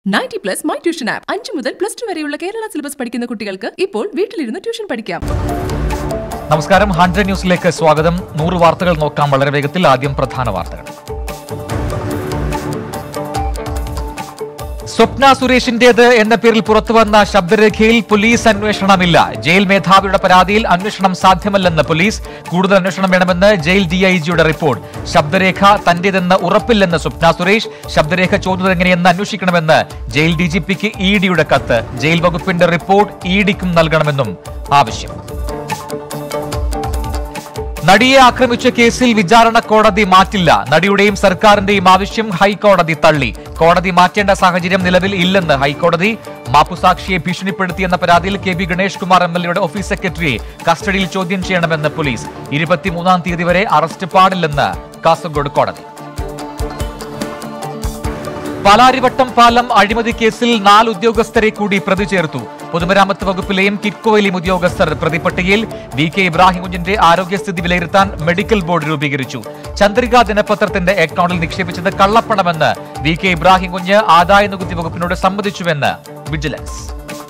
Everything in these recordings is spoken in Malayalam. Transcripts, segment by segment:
ninety plus my tuition app അഞ്ചു മുതൽ പ്ലസ് ടു വരെയുള്ള കേരള സിലബസ് പഠിക്കുന്ന കുട്ടികൾക്ക് ഇപ്പോൾ വീട്ടിലിരുന്ന് ട്യൂഷൻ പഠിക്കാം നമസ്കാരം ഹൺഡ്രഡ് ന്യൂസിലേക്ക് സ്വാഗതം നൂറ് വാർത്തകൾ നോക്കാം വളരെ വേഗത്തിൽ ആദ്യം പ്രധാന വാർത്തകൾ സ്വപ്ന സുരേഷിന്റേത് എന്ന പേരിൽ പുറത്തുവന്ന ശബ്ദരേഖയിൽ പോലീസ് അന്വേഷണമില്ല ജയിൽ മേധാവിയുടെ പരാതിയിൽ അന്വേഷണം സാധ്യമല്ലെന്ന് പോലീസ് കൂടുതൽ അന്വേഷണം വേണമെന്ന് ജയിൽ ഡിഐജിയുടെ റിപ്പോർട്ട് ശബ്ദരേഖ തന്റേതെന്ന് ഉറപ്പില്ലെന്ന് സ്വപ്ന സുരേഷ് ശബ്ദരേഖ ചോദ്യത് എങ്ങനെയെന്ന് അന്വേഷിക്കണമെന്ന് ജയിൽ ഡിജിപിക്ക് ഇ ഡിയുടെ കത്ത് ജയിൽ വകുപ്പിന്റെ റിപ്പോർട്ട് ഇ ഡിക്കും നൽകണമെന്നും ആവശ്യം നടിയെ ആക്രമിച്ച കേസിൽ വിചാരണ കോടതി മാറ്റില്ല നടിയുടെയും സർക്കാരിന്റെയും ആവശ്യം ഹൈക്കോടതി തള്ളി കോടതി മാറ്റേണ്ട സാഹചര്യം നിലവിൽ ഇല്ലെന്ന് ഹൈക്കോടതി മാപ്പുസാക്ഷിയെ ഭീഷണിപ്പെടുത്തിയെന്ന പരാതിയിൽ K B Ganesh Kumar M L എയുടെ ഓഫീസ് സെക്രട്ടറിയെ കസ്റ്റഡിയിൽ ചോദ്യം ചെയ്യണമെന്ന് പോലീസ് ഇരുപത്തിമൂന്നാം തീയതി വരെ അറസ്റ്റ് പാടില്ലെന്ന് കാസർഗോഡ് കോടതി പാലാരിവട്ടം പാലം അഴിമതി കേസിൽ നാല് ഉദ്യോഗസ്ഥരെ കൂടി പ്രതി ചേർത്തു പൊതുമരാമത്ത് വകുപ്പിലെയും കിറ്റ്കോയിലെയും ഉദ്യോഗസ്ഥർ പ്രതിപട്ടികയിൽ വി കെ ഇബ്രാഹിം കുഞ്ഞിന്റെ ആരോഗ്യസ്ഥിതി വിലയിരുത്താൻ മെഡിക്കൽ ബോർഡ് രൂപീകരിച്ചു ചന്ദ്രിക ദിനപത്രത്തിന്റെ അക്കൗണ്ടിൽ നിക്ഷേപിച്ചത് കള്ളപ്പണമെന്ന് വി കെ ഇബ്രാഹിം കുഞ്ഞ് ആദായ നികുതി വകുപ്പിനോട് സമ്മതിച്ചുവെന്ന് വിജിലൻസ്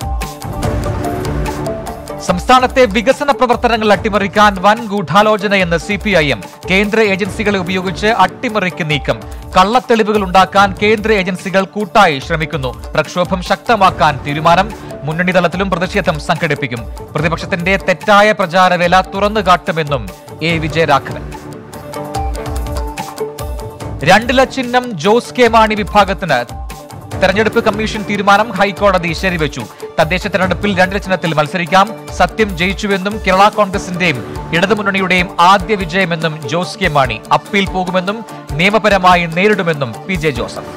സംസ്ഥാനത്തെ വികസന പ്രവർത്തനങ്ങൾ അട്ടിമറിക്കാൻ വൻ ഗൂഢാലോചനയെന്ന് സി പി ഐ എം കേന്ദ്ര ഏജൻസികളെ ഉപയോഗിച്ച് അട്ടിമറിക്ക് നീക്കം കള്ളത്തെളിവുകൾ ഉണ്ടാക്കാൻ കേന്ദ്ര ഏജൻസികൾ കൂട്ടായി ശ്രമിക്കുന്നു പ്രക്ഷോഭം ശക്തമാക്കാൻ തീരുമാനം മുന്നണി തലത്തിലും പ്രതിഷേധം സംഘടിപ്പിക്കും പ്രതിപക്ഷത്തിന്റെ തെറ്റായ പ്രചാരവേല തുറന്നു കാട്ടുമെന്നും എ വിജയരാഘവൻ രണ്ടില ചിഹ്നം ജോസ് കെ മാണി വിഭാഗത്തിന് തെരഞ്ഞെടുപ്പ് കമ്മീഷൻ തീരുമാനം ഹൈക്കോടതി ശരിവെച്ചു തദ്ദേശ തെരഞ്ഞെടുപ്പിൽ രണ്ടില ചിഹ്നത്തിൽ മത്സരിക്കാം സത്യം ജയിച്ചുവെന്നും കേരള കോൺഗ്രസിന്റെയും ഇടതുമുന്നണിയുടെയും ആദ്യ വിജയമെന്നും ജോസ് കെ മാണി അപ്പീൽ പോകുമെന്നും നിയമപരമായി നേരിടുമെന്നും പി ജെ ജോസഫ്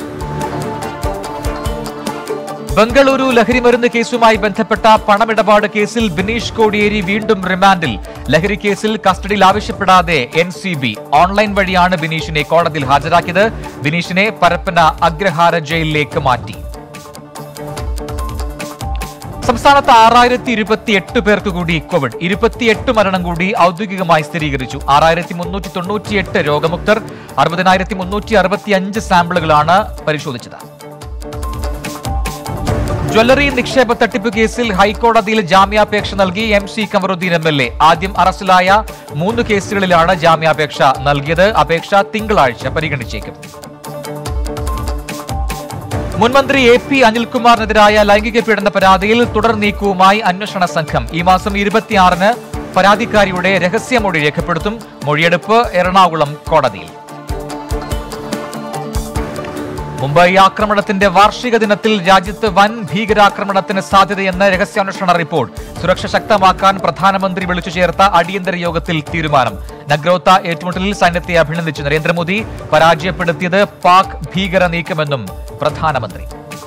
ബംഗളൂരു ലഹരിമരുന്ന് കേസുമായി ബന്ധപ്പെട്ട പണമിടപാട് കേസിൽ ബിനീഷ് കോടിയേരി വീണ്ടും റിമാൻഡിൽ ലഹരി കേസിൽ കസ്റ്റഡിയിൽ ആവശ്യപ്പെടാതെ എൻ സി ബി ഓൺലൈൻ വഴിയാണ് ബിനീഷിനെ കോടതിയിൽ ഹാജരാക്കിയത് ബിനീഷിനെ പരപ്പന അഗ്രഹാര ജയിലിലേക്ക് മാറ്റി സംസ്ഥാനത്ത് ആറായിരത്തി ഇരുപത്തി എട്ട് പേർക്ക് കൂടി കോവിഡ് ഇരുപത്തിയെട്ട് മരണം കൂടി ഔദ്യോഗികമായി സ്ഥിരീകരിച്ചു ആറായിരത്തി മുന്നൂറ്റി തൊണ്ണൂറ്റിയെട്ട് രോഗമുക്തർ അറുപതിനായിരത്തി മുന്നൂറ്റി അറുപത്തി അഞ്ച് സാമ്പിളുകളാണ് പരിശോധിച്ചത് ജ്വല്ലറി നിക്ഷേപ തട്ടിപ്പ് കേസിൽ ഹൈക്കോടതിയിൽ ജാമ്യാപേക്ഷ നൽകി M C Kamaruddin M L A ആദ്യം അറസ്റ്റിലായ മൂന്ന് കേസുകളിലാണ് ജാമ്യാപേക്ഷ നൽകിയത് അപേക്ഷ തിങ്കളാഴ്ച പരിഗണിച്ചേക്കും മുൻമന്ത്രി എ പി അനിൽകുമാറിനെതിരായ ലൈംഗിക പീഡന പരാതിയിൽ തുടർ നീക്കവുമായി അന്വേഷണ സംഘം ഈ മാസം ഇരുപത്തിയാറിന് പരാതിക്കാരിയുടെ രഹസ്യമൊഴി രേഖപ്പെടുത്തും മൊഴിയെടുപ്പ് എറണാകുളം കോടതിയിൽ മുംബൈ ആക്രമണത്തിന്റെ വാർഷിക ദിനത്തിൽ രാജ്യത്ത് വൻ ഭീകരാക്രമണത്തിന് സാധ്യതയെന്ന് രഹസ്യാന്വേഷണ റിപ്പോർട്ട് സുരക്ഷ ശക്തമാക്കാൻ പ്രധാനമന്ത്രി വിളിച്ചു ചേർത്ത അടിയന്തര യോഗത്തിൽ തീരുമാനം നഗ്രോത്ത ഏറ്റുമുട്ടലിൽ സൈന്യത്തെ അഭിനന്ദിച്ചു നരേന്ദ്രമോദി പരാജയപ്പെടുത്തിയത് പാക് ഭീകര നീക്കമെന്നും പ്രധാനമന്ത്രി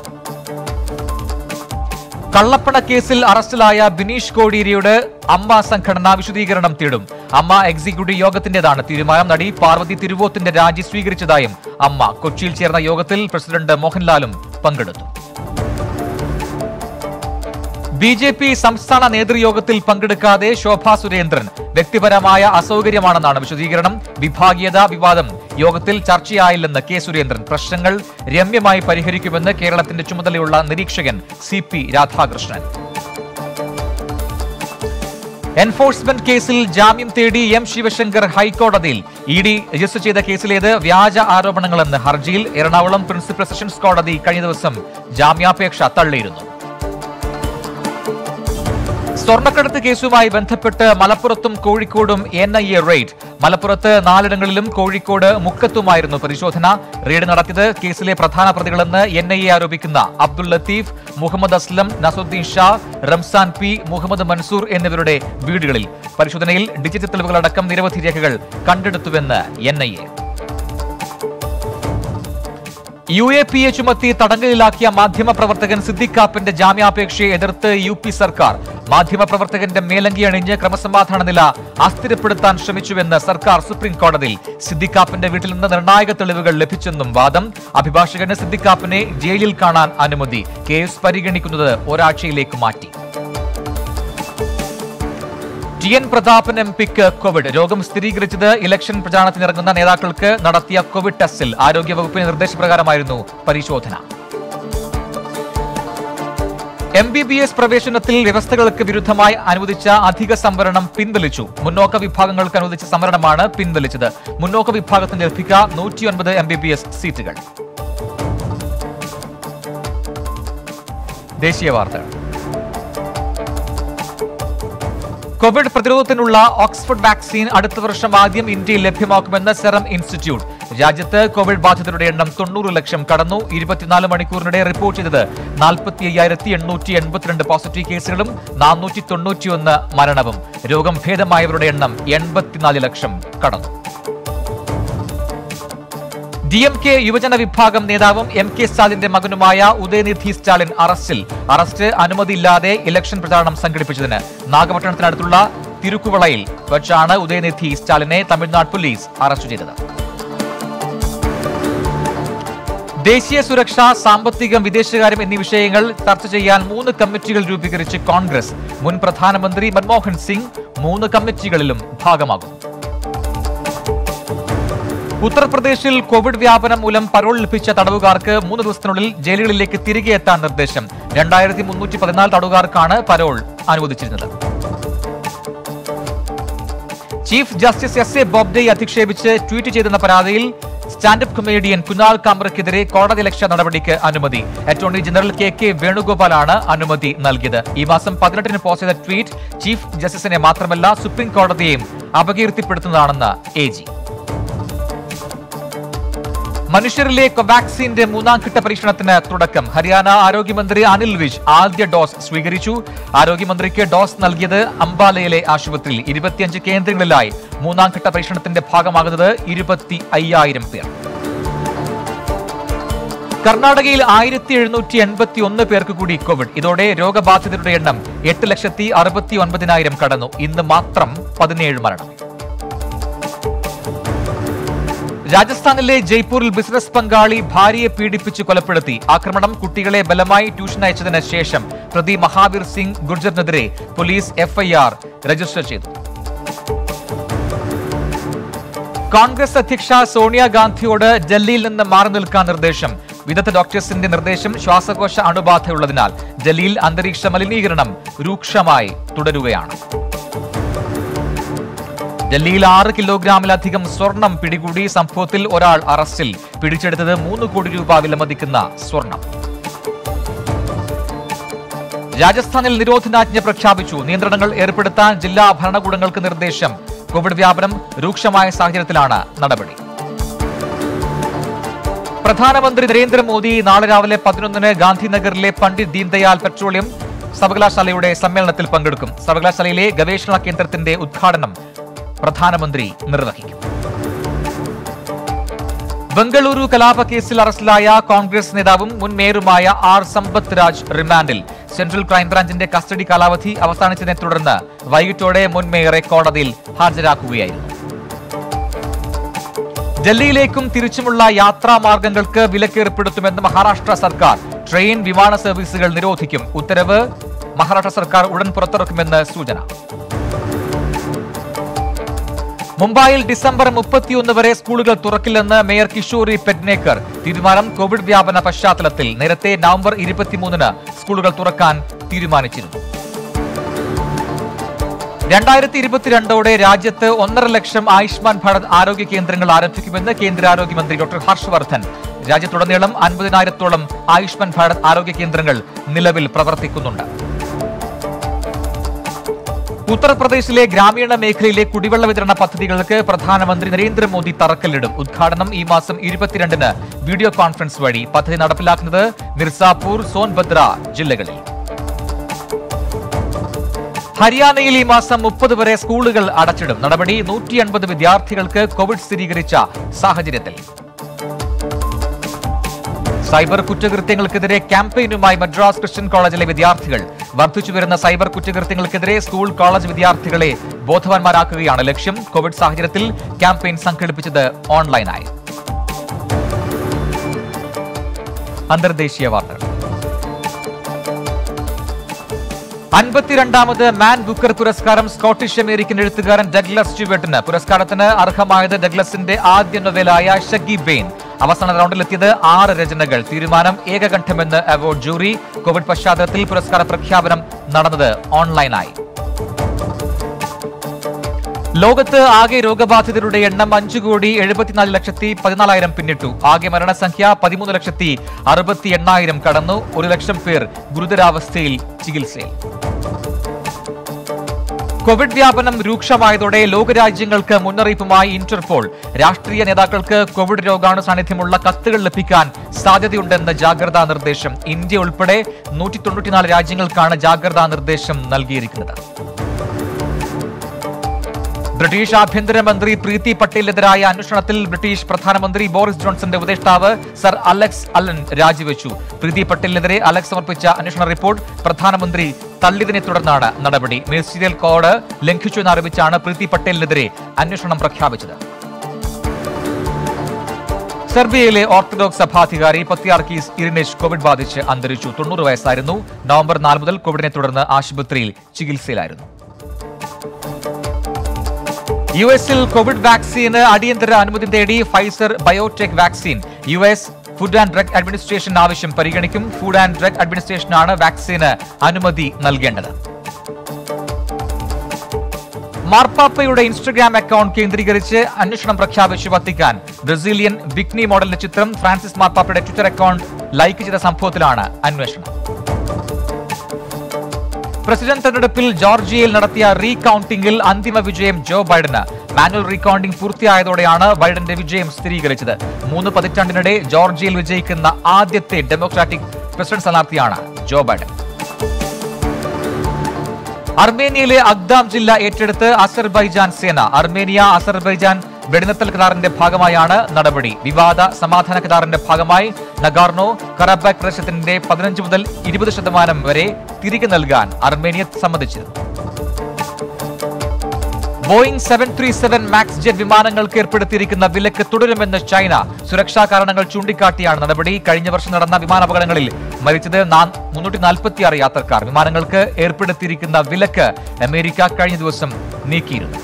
കള്ളപ്പണ കേസിൽ അറസ്റ്റിലായ ബിനീഷ് കോടിയേരിയുടെ അമ്മ സംഘടന വിശദീകരണം തേടും അമ്മ എക്സിക്യൂട്ടീവ് യോഗത്തിന്റേതാണ് തീരുമാനം നടി പാർവതി തിരുവോത്തിന്റെ രാജി സ്വീകരിച്ചതായും അമ്മ കൊച്ചിയിൽ ചേർന്ന യോഗത്തിൽ പ്രസിഡന്റ് മോഹൻലാലും പങ്കെടുത്തു ബി ജെ പി സംസ്ഥാന നേതൃയോഗത്തിൽ പങ്കെടുക്കാതെ ശോഭാ സുരേന്ദ്രൻ വ്യക്തിപരമായ അസൗകര്യമാണെന്നാണ് വിശദീകരണം വിഭാഗീയത വിവാദം യോഗത്തിൽ ചർച്ചയായില്ലെന്ന് കെ സുരേന്ദ്രൻ പ്രശ്നങ്ങൾ രമ്യമായി പരിഹരിക്കുമെന്ന് കേരളത്തിന്റെ ചുമതലയുള്ള നിരീക്ഷകൻ സി പി രാധാകൃഷ്ണൻ എൻഫോഴ്സ്മെന്റ് കേസിൽ ജാമ്യം തേടി എം ശിവശങ്കർ ഹൈക്കോടതിയിൽ ഇ ഡി രജിസ്റ്റർ ചെയ്ത കേസിലേത് വ്യാജ ആരോപണങ്ങളെന്ന് ഹർജിയിൽ എറണാകുളം പ്രിൻസിപ്പൽ സെഷൻസ് കോടതി കഴിഞ്ഞ ദിവസം ജാമ്യാപേക്ഷ തള്ളിയിരുന്നു സ്വർണ്ണക്കടത്ത് കേസുമായി ബന്ധപ്പെട്ട് മലപ്പുറത്തും കോഴിക്കോടും എൻ ഐ എ റെയ്ഡ് മലപ്പുറത്ത് നാലിടങ്ങളിലും കോഴിക്കോട് മുക്കത്തുമായിരുന്നു പരിശോധന റെയ്ഡ് നടത്തിയത് കേസിലെ പ്രധാന പ്രതികളെന്ന് എൻ ഐ എ ആരോപിക്കുന്ന അബ്ദുൾ ലത്തീഫ് മുഹമ്മദ് അസ്ലം നസുദ്ദീൻ ഷാ റംസാൻ പി മുഹമ്മദ് മൻസൂർ എന്നിവരുടെ വീടുകളിൽ പരിശോധനയിൽ ഡിജിറ്റൽ തെളിവുകളടക്കം നിരവധി രേഖകൾ കണ്ടെടുത്തുവെന്ന് N I A U A P A ചുമത്തി തടങ്കലിലാക്കിയ മാധ്യമപ്രവർത്തകൻ സിദ്ദിഖ് കാപ്പന്റെ ജാമ്യാപേക്ഷയെ എതിർത്ത് യു പി സർക്കാർ മാധ്യമപ്രവർത്തകന്റെ മേലങ്കി അണിഞ്ഞ് ക്രമസമാധാന നില അസ്ഥിരപ്പെടുത്താൻ ശ്രമിച്ചുവെന്ന് സർക്കാർ സുപ്രീം കോടതിയിൽ സിദ്ദിഖ് കാപ്പന്റെ വീട്ടിൽ നിന്ന് നിർണായക തെളിവുകൾ ലഭിച്ചെന്നും വാദം അഭിഭാഷകന് സിദ്ദിഖ് കാപ്പനെ ജയിലിൽ കാണാൻ അനുമതി കേസ് പരിഗണിക്കുന്നത് ഒരാഴ്ചയിലേക്ക് മാറ്റി ടി എൻ പ്രതാപൻ എം പിക്ക് കോവിഡ് രോഗം സ്ഥിരീകരിച്ചത് ഇലക്ഷൻ പ്രചാരണത്തിനിറങ്ങുന്ന നേതാക്കൾക്ക് നടത്തിയ കോവിഡ് ടെസ്റ്റിൽ ആരോഗ്യവകുപ്പിന്റെ നിർദ്ദേശപ്രകാരമായിരുന്നു പരിശോധന എം ബി ബി എസ് പ്രവേശനത്തിൽ വ്യവസ്ഥകൾക്ക് വിരുദ്ധമായി അനുവദിച്ച അധിക സംവരണം പിൻവലിച്ചു മുന്നോക്ക വിഭാഗങ്ങൾക്ക് അനുവദിച്ച സംവരണമാണ് പിൻവലിച്ചത് മുന്നോക്ക വിഭാഗത്തിന് ലഭിക്കുക നൂറ്റിയൊൻപത് എം ബി ബി എസ് സീറ്റുകൾ ദേശീയ വാർത്തകൾ കോവിഡ് പ്രതിരോധത്തിനുള്ള ഓക്സ്ഫോർഡ് വാക്സിൻ അടുത്ത വർഷം ആദ്യം ഇന്ത്യയിൽ ലഭ്യമാക്കുമെന്ന് സെറം ഇൻസ്റ്റിറ്റ്യൂട്ട് രാജ്യത്ത് കോവിഡ് ബാധിതരുടെ എണ്ണം തൊണ്ണൂറ് ലക്ഷം കടന്നു ഇരുപത്തിനാല് മണിക്കൂറിനിടെ റിപ്പോർട്ട് ചെയ്തത് നാൽപ്പത്തി അയ്യായിരത്തി എണ്ണൂറ്റി എൺപത്തിരണ്ട് പോസിറ്റീവ് കേസുകളും നാനൂറ്റി തൊണ്ണൂറ്റിയൊന്ന് മരണവും രോഗം ഭേദമായവരുടെ എണ്ണം എൺപത്തിനാല് ലക്ഷം കടന്നു ഡി എം കെ യുവജന വിഭാഗം നേതാവും എം കെ സ്റ്റാലിന്റെ മകനുമായ ഉദയനിധി സ്റ്റാലിൻ അറസ്റ്റിൽ അറസ്റ്റ് അനുമതിയില്ലാതെ ഇലക്ഷൻ പ്രചാരണം സംഘടിപ്പിച്ചതിന് നാഗപട്ടണത്തിനടുത്തുള്ള തിരുക്കുവളയിൽ വച്ചാണ് ഉദയനിധി സ്റ്റാലിനെ തമിഴ്നാട് പോലീസ് അറസ്റ്റ് ചെയ്തത് ദേശീയ സുരക്ഷ സാമ്പത്തികം വിദേശകാര്യം എന്നീ വിഷയങ്ങൾ ചർച്ച ചെയ്യാൻ മൂന്ന് കമ്മിറ്റികൾ രൂപീകരിച്ച് കോൺഗ്രസ് മുൻ പ്രധാനമന്ത്രി മൻമോഹൻ സിംഗ് മൂന്ന് കമ്മിറ്റികളിലും ഭാഗമാകും ഉത്തർപ്രദേശിൽ കോവിഡ് വ്യാപനം മൂലം പരോൾ ലഭിച്ച തടവുകാർക്ക് മൂന്ന് ദിവസത്തിനുള്ളിൽ ജയിലുകളിലേക്ക് തിരികെ എത്താൻ നിർദ്ദേശം രണ്ടായിരത്തി മുന്നൂറ്റി പതിനാല് തടവുകാർക്കാണ് പരോൾ അനുവദിച്ചിരുന്നത് chief justice S A Bobde അധിക്ഷേപിച്ച് ട്വീറ്റ് ചെയ്തെന്ന പരാതിയിൽ സ്റ്റാൻഡപ്പ് കൊമേഡിയൻ കുനാൽ കാമ്രയ്ക്കെതിരെ കോടതി ലക്ഷ്യ നടപടിക്ക് അനുമതി അറ്റോർണി ജനറൽ കെ കെ വേണുഗോപാലാണ് അനുമതി നൽകിയത് ഈ മാസം പതിനെട്ടിന് പോസ്റ്റ് ചെയ്ത ട്വീറ്റ് ചീഫ് ജസ്റ്റിസിനെ മാത്രമല്ല സുപ്രീം കോടതിയെയും അപകീർത്തിപ്പെടുത്തുന്നതാണെന്ന് എ ജി മനുഷ്യരിലെ കോവാക്സിന്റെ മൂന്നാം ഘട്ട പരീക്ഷണത്തിന് തുടക്കം ഹരിയാന ആരോഗ്യമന്ത്രി അനിൽ വിജ് ആദ്യ ഡോസ് സ്വീകരിച്ചു ആരോഗ്യമന്ത്രിക്ക് ഡോസ് നൽകിയത് അംബാലയിലെ ആശുപത്രിയിൽ ഇരുപത്തിയഞ്ച് കേന്ദ്രങ്ങളിലായി മൂന്നാം ഘട്ട പരീക്ഷണത്തിന്റെ ഭാഗമാകുന്നത് ഇരുപത്തി അയ്യായിരം പേർ കർണാടകയിൽ ആയിരത്തി എഴുന്നൂറ്റി എൺപത്തി ഒന്ന് പേർക്ക് കൂടി കോവിഡ് ഇതോടെ രോഗബാധിതരുടെ എണ്ണം എട്ട് ലക്ഷത്തി അറുപത്തി ഒൻപതിനായിരം കടന്നു ഇന്ന് മാത്രം പതിനേഴ് മരണം രാജസ്ഥാനിലെ ജയ്പൂരിൽ ബിസിനസ് പങ്കാളി ഭാര്യയെ പീഡിപ്പിച്ച് കൊലപ്പെടുത്തി ആക്രമണം കുട്ടികളെ ബലമായി ട്യൂഷൻ അയച്ചതിന് ശേഷം പ്രതി മഹാവീർ സിംഗ് ഗുർജറിനെതിരെ പോലീസ് എഫ്ഐആർ രജിസ്റ്റർ ചെയ്തു കോൺഗ്രസ് അധ്യക്ഷ സോണിയാഗാന്ധിയോട് ഡൽഹിയിൽ നിന്ന് മാറി നിൽക്കാൻ നിർദ്ദേശം വിദഗ്ധ ഡോക്ടേഴ്സിന്റെ നിർദ്ദേശം ശ്വാസകോശ അണുബാധയുള്ളതിനാൽ ഡൽഹിയിൽ അന്തരീക്ഷ മലിനീകരണം രൂക്ഷമായി തുടരുകയാണ് ഡൽഹിയിൽ ആറ് കിലോഗ്രാമിലധികം സ്വർണം പിടികൂടി സംഭവത്തിൽ ഒരാൾ അറസ്റ്റിൽ പിടിച്ചെടുത്തത് മൂന്ന് കോടി രൂപ വിലമതിക്കുന്ന സ്വർണം രാജസ്ഥാനിൽ നിരോധനാജ്ഞ പ്രഖ്യാപിച്ചു നിയന്ത്രണങ്ങൾ ഏർപ്പെടുത്താൻ ജില്ലാ ഭരണകൂടങ്ങൾക്ക് നിർദ്ദേശം കോവിഡ് വ്യാപനം രൂക്ഷമായ സാഹചര്യത്തിലാണ് നടപടി പ്രധാനമന്ത്രി നരേന്ദ്രമോദി നാളെ രാവിലെ പതിനൊന്നിന് ഗാന്ധിനഗറിലെ പണ്ഡിറ്റ് ദീൻദയാൽ പെട്രോളിയം സർവകലാശാലയുടെ സമ്മേളനത്തിൽ പങ്കെടുക്കും സർവകലാശാലയിലെ ഗവേഷണ കേന്ദ്രത്തിന്റെ ഉദ്ഘാടനം പ്രധാനമന്ത്രി നിർവഹിക്കും ബംഗളൂരു കലാപ കേസിൽ അറസ്റ്റിലായ കോൺഗ്രസ് നേതാവും മുൻ മേയറുമായ ആർ സമ്പത്ത് രാജ് റിമാൻഡിൽ സെൻട്രൽ ക്രൈംബ്രാഞ്ചിന്റെ കസ്റ്റഡി കാലാവധി അവസാനിച്ചതിനെ തുടർന്ന് വൈകിട്ടോടെ മുൻ മേയറെ കോടതിയിൽ ഹാജരാക്കുകയായിരുന്നു ഡൽഹിയിലേക്കും തിരിച്ചുമുള്ള യാത്രാ മാർഗങ്ങൾക്ക് വിലക്കേർപ്പെടുത്തുമെന്ന് മഹാരാഷ്ട്ര സർക്കാർ ട്രെയിൻ വിമാന സർവീസുകൾ നിരോധിക്കും ഉത്തരവ് മഹാരാഷ്ട്ര സർക്കാർ ഉടൻ പുറത്തിറക്കുമെന്ന് സൂചന മുംബൈയിൽ ഡിസംബർ മുപ്പത്തിയൊന്ന് വരെ സ്കൂളുകൾ തുറക്കില്ലെന്ന് മേയർ കിഷോറി പെഡ്നേക്കർ തീരുമാനം കോവിഡ് വ്യാപന പശ്ചാത്തലത്തിൽ നേരത്തെ നവംബർ ഇരുപത്തിമൂന്നിന് സ്കൂളുകൾ തുറക്കാൻ തീരുമാനിച്ചിരുന്നു രണ്ടായിരത്തി ഇരുപത്തിരണ്ടോടെ രാജ്യത്ത് ഒന്നര ലക്ഷം ആയുഷ്മാൻ ഭാരത് ആരോഗ്യ കേന്ദ്രങ്ങൾ ആരംഭിക്കുമെന്ന് കേന്ദ്ര ആരോഗ്യമന്ത്രി ഡോക്ടർ ഹർഷവർദ്ധൻ രാജ്യത്തുടനീളം അൻപതിനായിരത്തോളം ആയുഷ്മാൻ ഭാരത് ആരോഗ്യ കേന്ദ്രങ്ങൾ നിലവിൽ പ്രവർത്തിക്കുന്നുണ്ട് ഉത്തർപ്രദേശിലെ ഗ്രാമീണ മേഖലയിലെ കുടിവെള്ള വിതരണ പദ്ധതികൾക്ക് പ്രധാനമന്ത്രി നരേന്ദ്രമോദി തറക്കല്ലിടും ഉദ്ഘാടനം ഈ മാസം ഇരുപത്തിരണ്ടിന് വീഡിയോ കോൺഫറൻസ് വഴി പദ്ധതി നടപ്പിലാക്കുന്നത് മിർസാപൂർ സോൻഭദ്ര ജില്ലകളിൽ ഹരിയാനയിൽ ഈ മാസം മുപ്പത് വരെ സ്കൂളുകൾ അടച്ചിടും നടപടി നൂറ്റി അൻപത് വിദ്യാർത്ഥികൾക്ക് കോവിഡ് സ്ഥിരീകരിച്ച സാഹചര്യത്തിൽ സൈബർ കുറ്റകൃത്യങ്ങൾക്കെതിരെ ക്യാമ്പയിനുമായി മദ്രാസ് ക്രിസ്ത്യൻ കോളേജിലെ വിദ്യാർത്ഥികൾ വർദ്ധിച്ചുവരുന്ന സൈബർ കുറ്റകൃത്യങ്ങൾക്കെതിരെ സ്കൂൾ കോളേജ് വിദ്യാർത്ഥികളെ ബോധവാന്മാരാക്കുകയാണ് ലക്ഷ്യം കോവിഡ് സാഹചര്യത്തിൽ ക്യാമ്പയിൻ സംഘടിപ്പിച്ചത് ഓൺലൈനായി അന്തർദേശീയ വാർത്തകൾ അൻപത്തിരണ്ടാമത് മാൻ ബുക്കർ പുരസ്കാരം സ്കോട്ടിഷ് അമേരിക്കൻ എഴുത്തുകാരൻ ഡഗ്ലസ് സ്റ്റുവർട്ടിന് പുരസ്കാരത്തിന് അർഹമായത് ഡഗ്ലസിന്റെ ആദ്യ നൊവേലായ ഷഗി ബെയിൻ അവസാന റൗണ്ടിലെത്തിയത് ആറ് രചനകൾ തീരുമാനം ഏകകണ്ഠമെന്ന് അവാർഡ് ജൂറി കോവിഡ് പശ്ചാത്തലത്തിൽ പുരസ്കാര പ്രഖ്യാപനം നടന്നത് ഓൺലൈനായി ലോകത്ത് ആകെ രോഗബാധിതരുടെ എണ്ണം അഞ്ചു കോടി എഴുപത്തിനാല് ലക്ഷത്തി പതിനാലായിരം പിന്നിട്ടു ആകെ മരണസംഖ്യ പതിമൂന്ന് ലക്ഷത്തി അറുപത്തി എണ്ണായിരം കടന്നു ഒരു ലക്ഷം പേർ ഗുരുതരാവസ്ഥയിൽ ചികിത്സയിൽ കോവിഡ് വ്യാപനം രൂക്ഷമായതോടെ ലോകരാജ്യങ്ങൾക്ക് മുന്നറിയിപ്പുമായി ഇന്റർപോൾ രാഷ്ട്രീയ നേതാക്കൾക്ക് കോവിഡ് രോഗാണു സാന്നിധ്യമുള്ള കത്തുകൾ ലഭിക്കാൻ സാധ്യതയുണ്ടെന്ന് ജാഗ്രതാ നിർദ്ദേശം ഇന്ത്യ ഉൾപ്പെടെ നൂറ്റി തൊണ്ണൂറ്റിനാല് രാജ്യങ്ങൾക്കാണ് ജാഗ്രതാ നിർദ്ദേശം നൽകിയിരിക്കുന്നത് ബ്രിട്ടീഷ് ആഭ്യന്തരമന്ത്രി പ്രീതി പട്ടേലിനെതിരായ അന്വേഷണത്തിൽ ബ്രിട്ടീഷ് പ്രധാനമന്ത്രി ബോറിസ് ജോൺസന്റെ ഉപദേഷ്ടാവ് സർ അലക്സ് അലൻ രാജിവെച്ചു പ്രീതി പട്ടേലിനെതിരെ അലക്സ് സമർപ്പിച്ച അന്വേഷണ റിപ്പോർട്ട് പ്രധാനമന്ത്രി തള്ളിയതിനെ തുടർന്നാണ് നടപടി മിനിസ്റ്റീരിയൽ കോഡ് ലംഘിച്ചു എന്നാരോപിച്ചാണ് പ്രീതി പട്ടേലിനെതിരെ അന്വേഷണം പ്രഖ്യാപിച്ചത് സെർബിയയിലെ ഓർത്തഡോക്സ് സഭാധികാരി പത്യാർക്കീസ് ഇരിനേഷ് കോവിഡ് ബാധിച്ച് അന്തരിച്ചു തൊണ്ണൂറ് വയസ്സായിരുന്നു നവംബർ നാല് മുതൽ കോവിഡിനെ തുടർന്ന് ആശുപത്രിയിൽ ചികിത്സയിലായിരുന്നു യു എസിൽ കോവിഡ് വാക്സിന് അടിയന്തര അനുമതി തേടി Pfizer biotech vaccine U S food and drug administration ആവശ്യം പരിഗണിക്കും ഫുഡ് ആൻഡ് ഡ്രഗ് അഡ്മിനിസ്ട്രേഷനാണ് വാക്സിന് അനുമതി നൽകേണ്ടത് മാർപ്പാപ്പയുടെ ഇൻസ്റ്റഗ്രാം അക്കൗണ്ട് കേന്ദ്രീകരിച്ച് അന്വേഷണം പ്രഖ്യാപിച്ചു വത്തിക്കാൻ ബ്രസീലിയൻ ബിക്നി മോഡലിന്റെ ചിത്രം ഫ്രാൻസിസ് മാർപ്പാപ്പയുടെ ട്വിറ്റർ അക്കൗണ്ട് ലൈക്ക് ചെയ്ത സംഭവത്തിലാണ് അന്വേഷണം പ്രസിഡന്റ് തെരഞ്ഞെടുപ്പിൽ ജോർജിയയിൽ നടത്തിയ റീകൌണ്ടിംഗിൽ അന്തിമ വിജയം ജോ ബൈഡന് മാനുവൽ റീകൌണ്ടിംഗ് പൂർത്തിയായതോടെയാണ് ബൈഡന്റെ വിജയം സ്ഥിരീകരിച്ചത് മൂന്ന് പതിറ്റാണ്ടിനിടെ ജോർജിയയിൽ വിജയിക്കുന്ന ആദ്യത്തെ ഡെമോക്രാറ്റിക് പ്രസിഡന്റ് സ്ഥാനാർത്ഥിയാണ് ജോ ബൈഡൻ അർമേനിയയിലെ അഗ്ദാം ജില്ല ഏറ്റെടുത്ത് അസർബൈജാൻ സേന അർമേനിയ അസർബൈജാൻ വെടിനിർത്തൽ കരാറിന്റെ ഭാഗമായാണ് നടപടി വിവാദ സമാധാന കരാറിന്റെ ഭാഗമായി നഗാർണോ കറാബാക് പ്രദേശത്തിന്റെ പതിനഞ്ച് മുതൽ ഇരുപത് ശതമാനം വരെ തിരികെ നൽകാൻ അർമേനിയ സമ്മതിച്ചിരുന്നു Boeing seven three seven max jet വിമാനങ്ങൾക്ക് ഏർപ്പെടുത്തിയിരിക്കുന്ന വിലക്ക് തുടരുമെന്ന് ചൈന സുരക്ഷാ കാരണങ്ങൾ ചൂണ്ടിക്കാട്ടിയാണ് നടപടി കഴിഞ്ഞ വർഷം നടന്ന വിമാനാപകടങ്ങളിൽ മരിച്ചത് മുന്നൂറ്റി നാൽപ്പത്തിയാറ് യാത്രക്കാർ വിമാനങ്ങൾക്ക് ഏർപ്പെടുത്തിയിരിക്കുന്ന വിലക്ക് അമേരിക്ക കഴിഞ്ഞ ദിവസം നീക്കിയിരുന്നു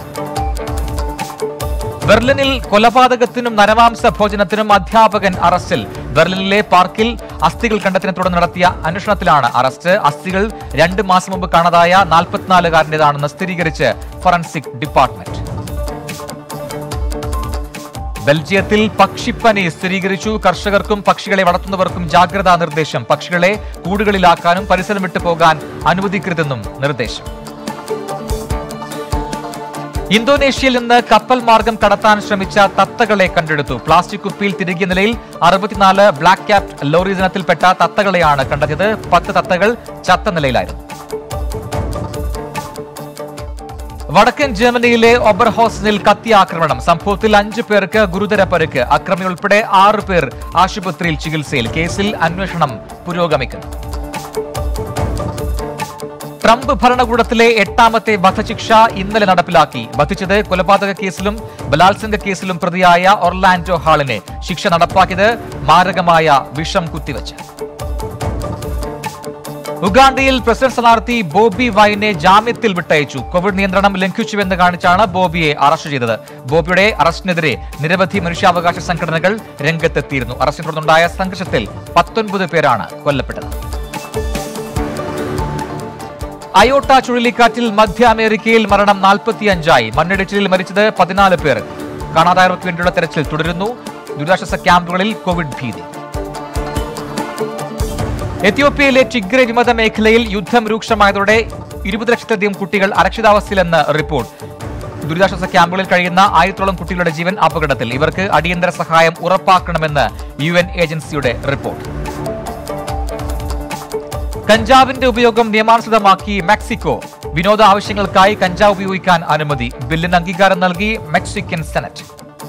ബെർലിനിൽ കൊലപാതകത്തിനും നരമാംസ ഭോജനത്തിനും അധ്യാപകൻ അറസ്റ്റിൽ ബെർലിനിലെ പാർക്കിൽ അസ്ഥികൾ കണ്ടെത്തിനെ തുടർന്ന് നടത്തിയ അന്വേഷണത്തിലാണ് അറസ്റ്റ് അസ്ഥികൾ രണ്ട് മാസം മുമ്പ് കാണാതായ നാൽപ്പത്തിനാലുകാരൻ്റെതാണെന്ന് സ്ഥിരീകരിച്ച് ഫോറൻസിക് ഡിപ്പാർട്ട്മെന്റ് ബെൽജിയത്തിൽ പക്ഷിപ്പനി സ്ഥിരീകരിച്ചു കർഷകർക്കും പക്ഷികളെ വളർത്തുന്നവർക്കും ജാഗ്രതാ നിർദ്ദേശം പക്ഷികളെ കൂടുകളിലാക്കാനും പരിസരം വിട്ടു പോകാൻ അനുവദിക്കരുതെന്നും നിർദ്ദേശം ഇന്തോനേഷ്യയിൽ നിന്ന് കപ്പൽ മാർഗം കടത്താൻ ശ്രമിച്ച തത്തകളെ കണ്ടെടുത്തു പ്ലാസ്റ്റിക് കുപ്പിയിൽ തിരികിയ നിലയിൽ അറുപത്തിനാല് ബ്ലാക്ക് ക്യാപ്റ്റ് ലോറി ദിനത്തിൽപ്പെട്ട തത്തകളെയാണ് കണ്ടെത്തിയത് പത്ത് തത്തകൾ ചത്ത നിലയിലായിരുന്നു വടക്കൻ ജർമ്മനിയിലെ ഒബർഹോസനിൽ കത്തി ആക്രമണം സംഭവത്തിൽ അഞ്ചു പേർക്ക് ഗുരുതര പരിക്ക് അക്രമി ഉൾപ്പെടെ ആറ് പേർ ആശുപത്രിയിൽ ചികിത്സയിൽ കേസിൽ അന്വേഷണം പുരോഗമിക്കുന്നു ട്രംപ് ഭരണകൂടത്തിലെ എട്ടാമത്തെ വധശിക്ഷ ഇന്നലെ നടപ്പിലാക്കി വധിച്ചത് കൊലപാതക കേസിലും ബലാത്സംഗ കേസിലും പ്രതിയായ ഒർലാൻഡോ ഹാളിനെ ശിക്ഷ നടപ്പാക്കിയത് മാരകമായ വിഷം കുത്തിവെച്ച് ഉഗാണ്ടയിൽ പ്രസിഡന്റ് സ്ഥാനാർത്ഥി ബോബി വൈനെ ജാമ്യത്തിൽ വിട്ടയച്ചു കോവിഡ് നിയന്ത്രണം ലംഘിച്ചുവെന്ന് കാണിച്ചാണ് ബോബിയെ അറസ്റ്റ് ചെയ്തത് ബോബിയുടെ അറസ്റ്റിനെതിരെ നിരവധി മനുഷ്യാവകാശ സംഘടനകൾ രംഗത്തെത്തിയിരുന്നു അറസ്റ്റിനെ തുടർന്നുണ്ടായ സംഘർഷത്തിൽ പത്തൊൻപത് പേരാണ് കൊല്ലപ്പെട്ടത് അയോട്ട ചുഴലിക്കാറ്റിൽ മധ്യ അമേരിക്കയിൽ മരണം നാൽപ്പത്തിയഞ്ചായി മണ്ണിടിച്ചിലിൽ മരിച്ചത് പതിനാല് പേർ കാണാതായവർക്ക് വേണ്ടിയുള്ള തെരച്ചിൽ തുടരുന്നു ദുരിതാശ്വാസ ക്യാമ്പുകളിൽ കോവിഡ് ഭീതി എത്യോപ്യയിലെ ടിഗ്രേ വിമത മേഖലയിൽ യുദ്ധം രൂക്ഷമായതോടെ ഇരുപത് ലക്ഷത്തിലധികം കുട്ടികൾ അരക്ഷിതാവസ്ഥയിലെന്ന് റിപ്പോർട്ട് ദുരിതാശ്വാസ ക്യാമ്പുകളിൽ കഴിയുന്ന ആയിരത്തോളം കുട്ടികളുടെ ജീവൻ അപകടത്തിൽ ഇവർക്ക് അടിയന്തര സഹായം ഉറപ്പാക്കണമെന്ന് യു എൻ ഏജൻസിയുടെ റിപ്പോർട്ട് കഞ്ചാവിന്റെ ഉപയോഗം നിയമാനുസൃതമാക്കി മെക്സിക്കോ വിനോദ ആവശ്യങ്ങൾക്കായി കഞ്ചാവ് ഉപയോഗിക്കാൻ അനുമതി ബില്ലിന് അംഗീകാരം നൽകി മെക്സിക്കൻ സെനറ്റ്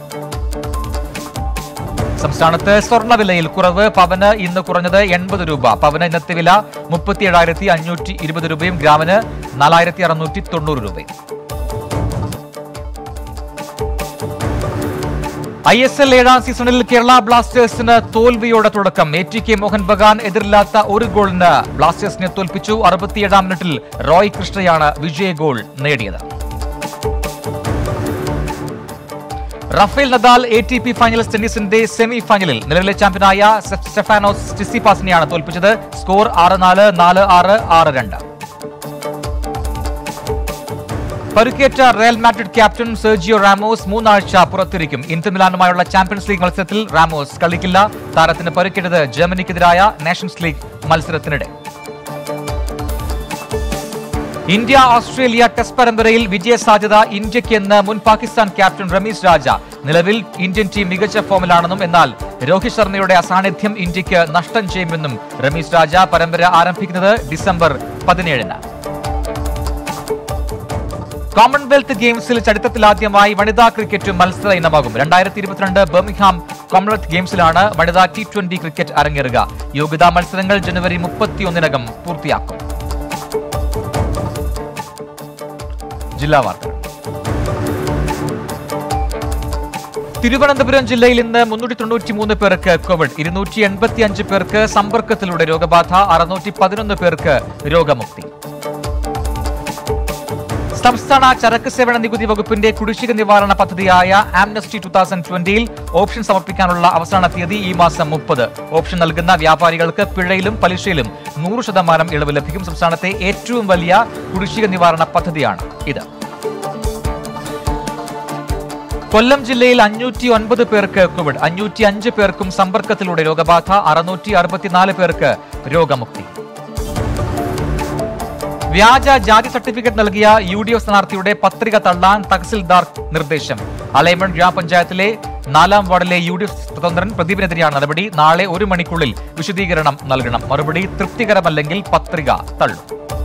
സംസ്ഥാനത്ത് സ്വർണ്ണവിലയിൽ കുറവ് പവന് ഇന്ന് കുറഞ്ഞത് എൺപത് രൂപ പവന് ഇന്നത്തെ വില മുപ്പത്തി ഏഴായിരത്തി അഞ്ഞൂറ്റി ഇരുപത് രൂപയും ഗ്രാമിന് നാലായിരത്തി അറുന്നൂറ്റി തൊണ്ണൂറ് രൂപയും ഐ എസ് എൽ ഏഴാം സീസണിൽ കേരള ബ്ലാസ്റ്റേഴ്സിന് തോൽവിയോടെ തുടക്കം A T K Mohan Bagan എതിരില്ലാത്ത ഒരു ഗോളിന് ബ്ലാസ്റ്റേഴ്സിനെ തോൽപ്പിച്ചു അറുപത്തിയേഴാം മിനിറ്റിൽ റോയ് കൃഷ്ണയാണ് വിജയ ഗോൾ നേടിയത് Rafael Nadal A T P finals ടെന്നീസിന്റെ സെമി ഫൈനലിൽ നിലവിലെ ചാമ്പ്യനായ സ്റ്റെഫ്- സ്റ്റെഫാനോസ് ടിസിപാസിനെയാണ് തോൽപ്പിച്ചത് സ്കോർ ആറ് നാല് നാല് ആറ് ആറ് രണ്ട് പരുക്കേറ്റ Real Madrid captain Sergio Ramos മൂന്നാഴ്ച പുറത്തിരിക്കും ഇന്റർ മിലാനുമായുള്ള ചാമ്പ്യൻസ് ലീഗ് മത്സരത്തിൽ റാമോസ് കളിക്കില്ല താരത്തിന് പരുക്കേറ്റത് ജർമ്മനിക്കെതിരായ നാഷൻസ് ലീഗ് മത്സരത്തിനിടെ ഇന്ത്യ ഓസ്ട്രേലിയ ടെസ്റ്റ് പരമ്പരയിൽ വിജയ സാധ്യത ഇന്ത്യയ്ക്കെന്ന് മുൻ പാകിസ്ഥാൻ ക്യാപ്റ്റൻ റമീസ് രാജ നിലവിൽ ഇന്ത്യൻ ടീം മികച്ച ഫോമിലാണെന്നും എന്നാൽ രോഹിത് ശർമ്മയുടെ അസാന്നിധ്യം ഇന്ത്യയ്ക്ക് നഷ്ടം ചെയ്യുമെന്നും റമീസ് രാജ പരമ്പര ആരംഭിക്കുന്നത് ഡിസംബർ പതിനേഴിന് കോമൺവെൽത്ത് ഗെയിംസിൽ ചരിത്രത്തിലാദ്യമായി വനിതാ ക്രിക്കറ്റ് മത്സര ഇനമാകും രണ്ടായിരത്തി ഇരുപത്തിരണ്ട് ബർമിംഗ്ഹാം കോമൺവെൽത്ത് ഗെയിംസിലാണ് വനിതാ ടി ട്വന്റി ക്രിക്കറ്റ് അരങ്ങേറുക യോഗ്യതാ മത്സരങ്ങൾ ജനുവരി മുപ്പത്തിയൊന്നിനകം പൂർത്തിയാക്കും ജില്ലാ വാർത്തകൾ തിരുവനന്തപുരം ജില്ലയിൽ ഇന്ന് മുന്നൂറ്റി തൊണ്ണൂറ്റി മൂന്ന് പേർക്ക് കോവിഡ് ഇരുന്നൂറ്റി എൺപത്തി അഞ്ച് പേർക്ക് സമ്പർക്കത്തിലൂടെ രോഗബാധ അറുന്നൂറ്റി പതിനൊന്ന് പേർക്ക് രോഗമുക്തി സംസ്ഥാന ചരക്ക് സേവന നികുതി വകുപ്പിന്റെ കുടിശ്ശിക നിവാരണ പദ്ധതിയായ ആംനസ്റ്റി ടു തൗസൻഡ് ട്വന്റിയിൽ ഓപ്ഷൻ സമർപ്പിക്കാനുള്ള അവസാന തീയതി ഈ മാസം മുപ്പത് ഓപ്ഷൻ നൽകുന്ന വ്യാപാരികൾക്ക് പിഴയിലും പലിശയിലും നൂറ് ശതമാനം ഇളവ് ലഭിക്കും സംസ്ഥാനത്തെ ഏറ്റവും വലിയ കുടിശ്ശിക നിവാരണ പദ്ധതിയാണ് ഇത് കൊല്ലം ജില്ലയിൽ അഞ്ഞൂറ്റി ഒൻപത് പേർക്ക് കോവിഡ് അഞ്ഞൂറ്റി അഞ്ച് പേർക്കും സമ്പർക്കത്തിലൂടെ രോഗബാധ അറുന്നൂറ്റി അറുപത്തിനാല് പേർക്ക് രോഗമുക്തി വ്യാജ ജാതി സർട്ടിഫിക്കറ്റ് നൽകിയ യു ഡി എഫ് സ്ഥാനാർത്ഥിയുടെ പത്രിക തള്ളാൻ തഹസിൽദാർ നിർദ്ദേശം അലൈമൺ ഗ്രാമപഞ്ചായത്തിലെ നാലാം വാർഡിലെ യു ഡി എഫ് സ്വതന്ത്രൻ പ്രദീപിനെതിരെയാണ് നടപടി നാളെ ഒരു മണിക്കുള്ളിൽ വിശദീകരണം നൽകണം മറുപടി തൃപ്തികരമല്ലെങ്കിൽ പത്രിക തള്ളും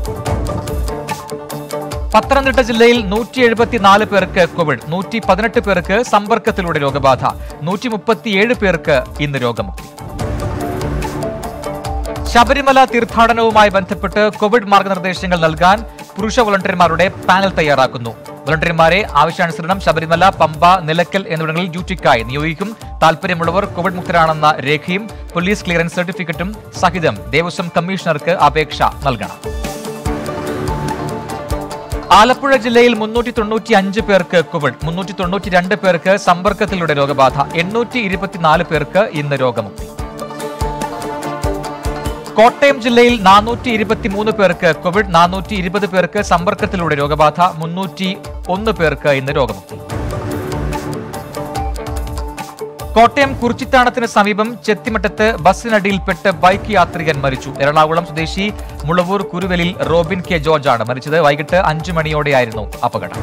പത്തനംതിട്ട ജില്ലയിൽ നൂറ്റി എഴുപത്തിനാല് പേർക്ക് കോവിഡ് നൂറ്റി പതിനെട്ട് പേർക്ക് സമ്പർക്കത്തിലൂടെ രോഗബാധ നൂറ്റി മുപ്പത്തിയേഴ് പേർക്ക് ഇന്ന് രോഗമുക്തി ശബരിമല തീർത്ഥാടനവുമായി ബന്ധപ്പെട്ട് കോവിഡ് മാർഗനിർദ്ദേശങ്ങൾ നൽകാൻ പുരുഷ വോളണ്ടിയർമാരുടെ പാനൽ തയ്യാറാക്കുന്നു വോളണ്ടിയർമാരെ ആവശ്യാനുസരണം ശബരിമല പമ്പ നിലയ്ക്കൽ എന്നിവിടങ്ങളിൽ ഡ്യൂട്ടിക്കായി നിയോഗിക്കും താൽപര്യമുള്ളവർ കോവിഡ് മുക്തരാണെന്ന രേഖയും പോലീസ് ക്ലിയറൻസ് സർട്ടിഫിക്കറ്റും സഹിതം ദേവസ്വം കമ്മീഷണർക്ക് അപേക്ഷ നൽകണം ആലപ്പുഴ ജില്ലയിൽ മുന്നൂറ്റി തൊണ്ണൂറ്റി അഞ്ച് പേർക്ക് കോവിഡ് മുന്നൂറ്റി തൊണ്ണൂറ്റി രണ്ട് പേർക്ക് സമ്പർക്കത്തിലൂടെ രോഗബാധ എണ്ണൂറ്റി ഇരുപത്തിനാല് പേർക്ക് ഇന്ന് രോഗമുക്തി കോട്ടയം ജില്ലയിൽ നാനൂറ്റി ഇരുപത്തിമൂന്ന് പേർക്ക് കോവിഡ് നാനൂറ്റി ഇരുപത് പേർക്ക് സമ്പർക്കത്തിലൂടെ രോഗബാധ മുന്നൂറ്റി ഒന്ന് പേർക്ക് ഇന്ന് രോഗമുക്തി കോട്ടയം കുറിച്ചിത്താണത്തിന് സമീപം ചെത്തിമറ്റത്ത് ബസ്സിനടിയിൽപ്പെട്ട് ബൈക്ക് യാത്രികൻ മരിച്ചു എറണാകുളം സ്വദേശി മുളവൂർ കുരുവലിൽ റോബിൻ കെ ജോർജ് ആണ് മരിച്ചത് വൈകിട്ട് അഞ്ചു മണിയോടെയായിരുന്നു അപകടം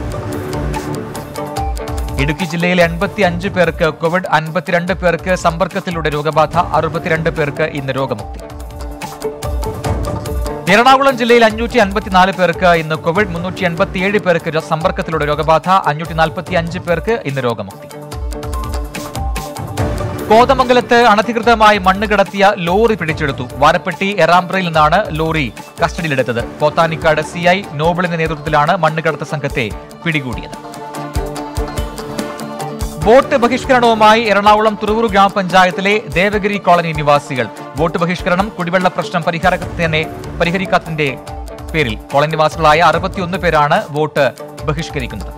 ഇടുക്കി ജില്ലയിൽ എൺപത്തി അഞ്ച് പേർക്ക് കോവിഡ് അൻപത്തിരണ്ട് പേർക്ക് സമ്പർക്കത്തിലൂടെ രോഗബാധ അറുപത്തിരണ്ട് പേർക്ക് ഇന്ന് രോഗമുക്തി എറണാകുളം ജില്ലയിൽ അഞ്ഞൂറ്റി അൻപത്തിനാല് പേർക്ക് ഇന്ന് കോവിഡ് മുന്നൂറ്റി എൺപത്തിയേഴ് പേർക്ക് ര- സമ്പർക്കത്തിലൂടെ രോഗബാധ അഞ്ഞൂറ്റി നാൽപ്പത്തി അഞ്ച് പേർക്ക് ഇന്ന് രോഗമുക്തി കോതമംഗലത്ത് അനധികൃതമായി മണ്ണ് കടത്തിയ ലോറി പിടിച്ചെടുത്തു വാരപ്പെട്ടി എറാമ്പ്രയിൽ നിന്നാണ് ലോറി കസ്റ്റഡിയിലെടുത്തത് പോത്താനിക്കാട് സി ഐ നോബിളിന്റെ നേതൃത്വത്തിലാണ് മണ്ണ് കടത്ത സംഘത്തെ പിടികൂടിയത് വോട്ട് ബഹിഷ്കരണവുമായി എറണാകുളം തുറവൂർ ഗ്രാമപഞ്ചായത്തിലെ ദേവഗിരി കോളനി നിവാസികൾ വോട്ട് ബഹിഷ്കരണം കുടിവെള്ള പ്രശ്നം പരിഹാരത്തിന് പരിഹരിക്കാത്തതിന്റെ പേരിൽ കോളനി നിവാസികളായ അറുപത്തിയൊന്ന് പേരാണ് വോട്ട് ബഹിഷ്കരിക്കുന്നത്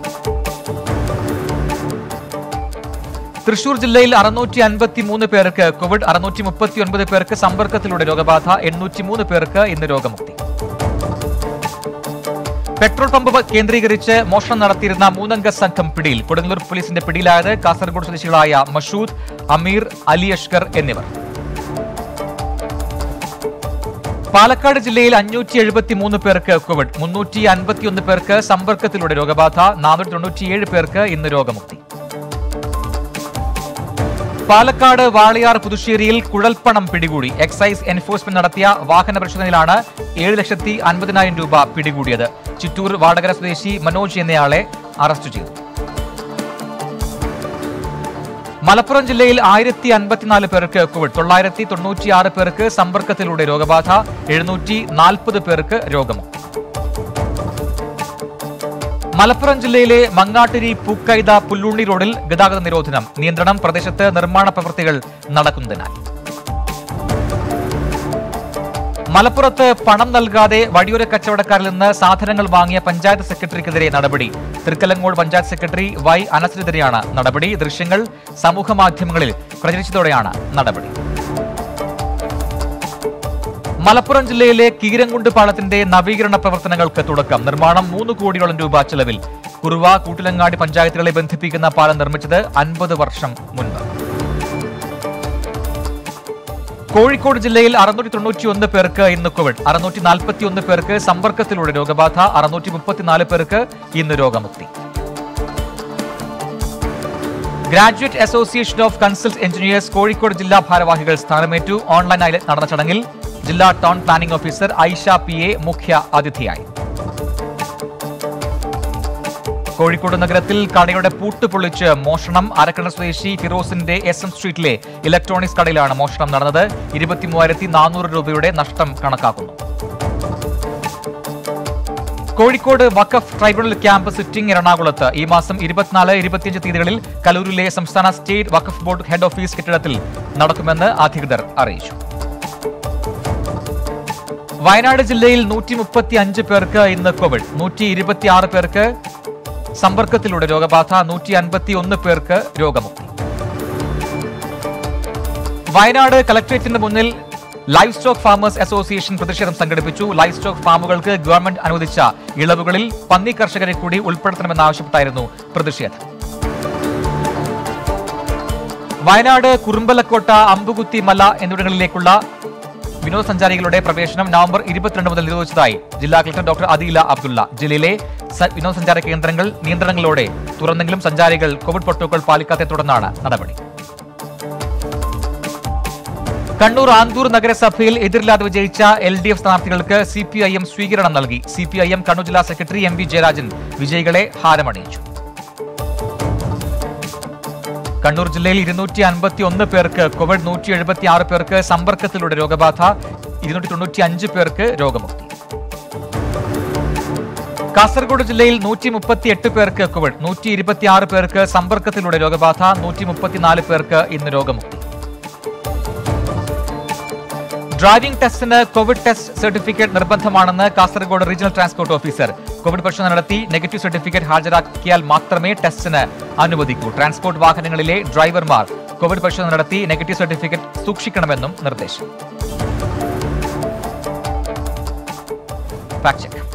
തൃശൂർ ജില്ലയിൽ അറുന്നൂറ്റി അൻപത്തി മൂന്ന് പേർക്ക് കോവിഡ് അറുന്നൂറ്റി മുപ്പത്തി ഒൻപത് പേർക്ക് സമ്പർക്കത്തിലൂടെ രോഗബാധ എണ്ണൂറ്റി മൂന്ന് പേർക്ക് ഇന്ന് രോഗമുക്തി പെട്രോൾ പമ്പ് കേന്ദ്രീകരിച്ച് മോഷണം നടത്തിയിരുന്ന മൂന്നംഗ സംഘം പിടിയിൽ കൊടുങ്ങല്ലൂർ പോലീസിന്റെ പിടിയിലായത് കാസർഗോഡ് സ്വദേശികളായ മഷൂദ് അമീർ അലി അഷ്കർ എന്നിവർ പാലക്കാട് ജില്ലയിൽ അഞ്ഞൂറ്റി എഴുപത്തി മൂന്ന് പേർക്ക് കോവിഡ് മുന്നൂറ്റി അൻപത്തിയൊന്ന് പേർക്ക് സമ്പർക്കത്തിലൂടെ രോഗബാധ നാനൂറ്റി തൊണ്ണൂറ്റിയേഴ് പേർക്ക് ഇന്ന് രോഗമുക്തി പാലക്കാട് വാളിയാർ പുതുശ്ശേരിയിൽ കുഴൽപ്പണം പിടികൂടി എക്സൈസ് എൻഫോഴ്സ്മെന്റ് നടത്തിയ വാഹന പരിശോധനയിലാണ് ഏഴ് ലക്ഷത്തി അൻപതിനായിരം രൂപ പിടികൂടിയത് ചിറ്റൂർ വാടകര സ്വദേശി മനോജ് എന്നയാളെ അറസ്റ്റ് ചെയ്തു മലപ്പുറം ജില്ലയിൽ ആയിരത്തി അൻപത്തിനാല് പേർക്ക് കോവിഡ് തൊള്ളായിരത്തി തൊണ്ണൂറ്റിയാറ് പേർക്ക് സമ്പർക്കത്തിലൂടെ രോഗബാധ എഴുന്നൂറ്റി നാൽപ്പത് പേർക്ക് രോഗമുക്തി മലപ്പുറം ജില്ലയിലെ മങ്ങാട്ടിരി പൂക്കൈത പുല്ലുണ്ണി റോഡിൽ ഗതാഗത നിരോധനം നിയന്ത്രണം പ്രദേശത്ത് നിർമ്മാണ പ്രവൃത്തികൾ നടക്കുന്നതിനാൽ മലപ്പുറത്ത് പണം നൽകാതെ വഴിയോര കച്ചവടക്കാരിൽ നിന്ന് സാധനങ്ങൾ വാങ്ങിയ പഞ്ചായത്ത് സെക്രട്ടറിക്കെതിരെ നടപടി തൃക്കലങ്ങോട് പഞ്ചായത്ത് സെക്രട്ടറി വൈ അനസിനെതിരെയാണ് നടപടി ദൃശ്യങ്ങൾ സമൂഹ മാധ്യമങ്ങളിൽ പ്രചരിച്ചതോടെയാണ് നടപടി മലപ്പുറം ജില്ലയിലെ കീരങ്കുണ്ട് പാലത്തിന്റെ നവീകരണ പ്രവർത്തനങ്ങൾക്ക് തുടക്കം നിർമ്മാണം മൂന്ന് കോടിയോളം രൂപ ചെലവിൽ കുറുവ കൂട്ടിലങ്ങാടി പഞ്ചായത്തുകളെ ബന്ധിപ്പിക്കുന്ന പാലം നിർമ്മിച്ചത് അൻപത് വർഷം മുൻപ് കോഴിക്കോട് ജില്ലയിൽ അറുന്നൂറ്റി തൊണ്ണൂറ്റി ഒന്ന് പേർക്ക് ഇന്ന് കോവിഡ് അറുന്നൂറ്റി നാൽപ്പത്തി ഒന്ന് പേർക്ക് സമ്പർക്കത്തിലൂടെ രോഗബാധ അറുന്നൂറ്റി മുപ്പത്തിനാല് പേർക്ക് ഇന്ന് രോഗമുക്തി graduate association of consult engineers Kozhikode ജില്ലാ ഭാരവാഹികൾ സ്ഥാനമേറ്റു ഓൺലൈനായി നടന്ന ചടങ്ങിൽ ജില്ലാ town planning officer Aisha P A മുഖ്യ അതിഥിയായി കോഴിക്കോട് നഗരത്തിൽ കടയുടെ പൂട്ട് പൊളിച്ച് മോഷണം അരക്കണ സ്വദേശി ഫിറോസിന്റെ എസ് എം സ്ട്രീറ്റിലെ ഇലക്ട്രോണിക്സ് കടയിലാണ് മോഷണം നടന്നത് ഇരുപത്തിമൂവായിരത്തി നാനൂറ് രൂപയുടെ നഷ്ടം കണക്കാക്കുന്നു Kozhikode Waqf tribunal camp sitting എറണാകുളത്ത് ഈ മാസം ഇരുപത്തിനാല് ഇരുപത്തിയഞ്ച് തീയതികളിൽ കലൂരിലെ സംസ്ഥാന state Waqf board head office കെട്ടിടത്തിൽ നടക്കുമെന്ന് അധികൃതർ അറിയിച്ചു വയനാട് ജില്ലയിൽ നൂറ്റി മുപ്പത്തി അഞ്ച് പേർക്ക് ഇന്ന് കോവിഡ് നൂറ്റി ഇരുപത്തിയാറ് പേർക്ക് സമ്പർക്കത്തിലൂടെ രോഗബാധ നൂറ്റി അൻപത്തി ഒന്ന് പേർക്ക് രോഗമുക്തി വയനാട് കലക്ട്രേറ്റിന് മുന്നിൽ ലൈഫ് സ്റ്റോക്ക് ഫാമേഴ്സ് അസോസിയേഷൻ പ്രതിഷേധം സംഘടിപ്പിച്ചു ലൈഫ് സ്റ്റോക്ക് ഫാമുകൾക്ക് ഗവൺമെന്റ് അനുവദിച്ച ഇളവുകളിൽ പന്നി കർഷകരെ കൂടി ഉൾപ്പെടുത്തണമെന്നാവശ്യപ്പെട്ടായിരുന്നു പ്രതിഷേധം വയനാട് കുറുമ്പലക്കോട്ട അമ്പുകുത്തി മല എന്നിവിടങ്ങളിലേക്കുള്ള വിനോദസഞ്ചാരികളുടെ പ്രവേശനം നവംബർ ഇരുപത്തിരണ്ട് മുതൽ നിരോധിച്ചതായി ജില്ലാ കളക്ടർ ഡോക്ടർ അദീല അബ്ദുള്ള ജില്ലയിലെ സ- വിനോദസഞ്ചാര കേന്ദ്രങ്ങൾ നിയന്ത്രണങ്ങളോടെ തുറന്നെങ്കിലും സഞ്ചാരികൾ കോവിഡ് പ്രോട്ടോകോൾ പാലിക്കാത്തെ തുടർന്നാണ് നടപടി കണ്ണൂർ ആന്തൂർ നഗരസഭയിൽ എതിരില്ലാതെ വിജയിച്ച എൽ ഡി എഫ് സ്ഥാനാർത്ഥികൾക്ക് സി പി ഐ എം സ്വീകരണം നൽകി C P I M Kannur ജില്ലാ സെക്രട്ടറി എം വി ജയരാജൻ വിജയികളെ ഹാരമണിയിച്ചു കണ്ണൂർ ജില്ലയിൽ ഇരുന്നൂറ്റി അൻപത്തി ഒന്ന് പേർക്ക് കോവിഡ് നൂറ്റി എഴുപത്തി ആറ് പേർക്ക് സമ്പർക്കത്തിലൂടെ രോഗബാധ ഇരുന്നൂറ്റി തൊണ്ണൂറ്റി അഞ്ച് പേർക്ക് രോഗമുക്തി കാസർഗോഡ് ജില്ലയിൽ നൂറ്റി മുപ്പത്തി എട്ട് പേർക്ക് കോവിഡ് നൂറ്റി ഇരുപത്തി ആറ് പേർക്ക് സമ്പർക്കത്തിലൂടെ രോഗബാധ നൂറ്റി മുപ്പത്തിനാല് പേർക്ക് ഇന്ന് രോഗമുക്തി ഡ്രൈവിംഗ് ടെസ്റ്റിന് കോവിഡ് ടെസ്റ്റ് സർട്ടിഫിക്കറ്റ് നിർബന്ധമാണെന്ന് Kasaragod regional transport officer COVID പരിശോധന നടത്തി നെഗറ്റീവ് സർട്ടിഫിക്കറ്റ് ഹാജരാക്കിയാൽ മാത്രമേ ടെസ്റ്റിന് അനുവദിക്കൂ ട്രാൻസ്പോർട്ട് വാഹനങ്ങളിലെ ഡ്രൈവർമാർ കോവിഡ് പരിശോധന നടത്തി നെഗറ്റീവ് സർട്ടിഫിക്കറ്റ് സൂക്ഷിക്കണമെന്നും നിർദ്ദേശം ഫാക്ട് ചെക്ക്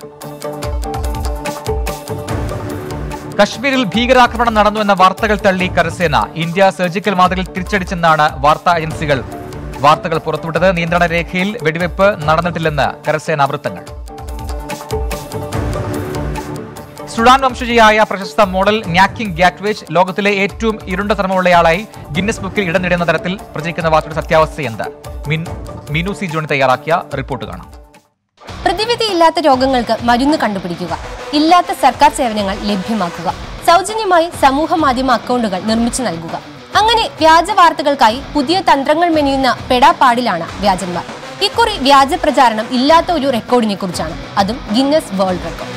കശ്മീരിൽ ഭീകരാക്രമണം നടന്നു എന്ന വാർത്തകൾ തള്ളി കരസേന ഇന്ത്യ സർജിക്കൽ മാതൃകയിൽ തിരിച്ചടിച്ചെന്നാണ് വാർത്താ ഏജൻസികൾ വാർത്തകൾ പുറത്തുവിട്ടത് നിയന്ത്രണ രേഖയിൽ വെടിവെപ്പ് നടന്നിട്ടില്ലെന്ന് കരസേന വൃത്തങ്ങൾ സുഡാൻ വംശജയായ പ്രശസ്ത മോഡൽ ന്യാക്കിംഗ് ഗ്യാറ്റ്വേജ് ലോകത്തിലെ ഏറ്റവും ഇരുണ്ട ചർമ്മമുള്ളയാളായി ഗിന്നസ് ബുക്കിൽ ഇടം നേടുന്ന തരത്തിൽ പ്രചരിക്കുന്ന വാർത്തയുടെ സത്യാവസ്ഥ എന്ത് മിൻ മീനു സി ജോണി തയ്യാറാക്കിയ റിപ്പോർട്ട് കാണാം പ്രതിവിധിയില്ലാത്ത രോഗങ്ങൾക്ക് മരുന്ന് കണ്ടുപിടിക്കുക ഇല്ലാത്ത സർക്കാർ സേവനങ്ങൾ ലഭ്യമാക്കുക സൗജന്യമായി സമൂഹ മാധ്യമ അക്കൗണ്ടുകൾ നിർമ്മിച്ചു നൽകുക അങ്ങനെ വ്യാജ വാർത്തകൾക്കായി പുതിയ തന്ത്രങ്ങൾ മെനയുന്ന പെടാപ്പാടിലാണ് വ്യാജന്മാർ ഇക്കുറി വ്യാജ പ്രചാരണം ഇല്ലാത്ത ഒരു റെക്കോർഡിനെ കുറിച്ചാണ് അതും ഗിന്നസ് വേൾഡ് റെക്കോർഡ്